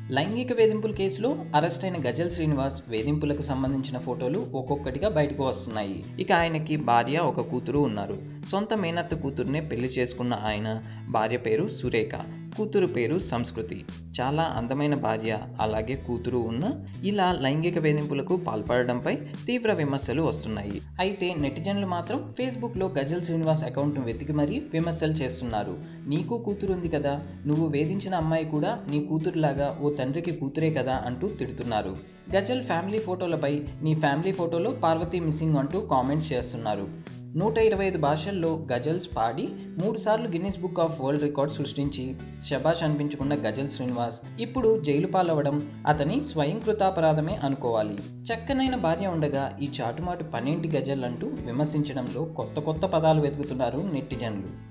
లైంగిక వేధింపుల కేసులో అరెస్ట్ అయిన గజల్ శ్రీనివాస్ వేధింపులకు సంబంధించిన ఫోటోలు ఒక్కొక్కటిగా బయటకు వస్తున్నాయి ఇక ఆయనకి భార్య ఒక కూతురు ఉన్నారు సొంత మేనత్త కూతురునే పెళ్లి చేసుకున్న ఆయన భార్య పేరు సురేఖ కూతురు పేరు సంస్కృతి చాలా అందమైన భార్య అలాగే కూతురు ఉన్న ఇలా లైంగిక వేధింపులకు పాల్పడడంపై తీవ్ర విమర్శలు వస్తున్నాయి అయితే నెటిజన్లు మాత్రం ఫేస్బుక్లో గజల్ శ్రీనివాస్ అకౌంట్ను వెతికి మరీ విమర్శలు చేస్తున్నారు నీకు కూతురు ఉంది కదా నువ్వు వేధించిన అమ్మాయి కూడా నీ కూతురులాగా ఓ తండ్రికి కూతురే కదా అంటూ తిడుతున్నారు గజల్ ఫ్యామిలీ ఫోటోలపై నీ ఫ్యామిలీ ఫోటోలో పార్వతీ మిస్సింగ్ అంటూ కామెంట్స్ చేస్తున్నారు నూట ఇరవై ఐదు భాషల్లో గజల్స్ పాడి మూడుసార్లు Guinness book of world record సృష్టించి శబాష్ అనిపించుకున్న గజల్ శ్రీనివాస్ ఇప్పుడు జైలు పాలవడం అతని స్వయంకృతాపరాధమే అనుకోవాలి చక్కనైన భార్య ఉండగా ఈ చాటుమాటు పనేంటి గజల్ అంటూ విమర్శించడంలో కొత్త కొత్త పదాలు వెతుకుతున్నారు నెట్టిజన్లు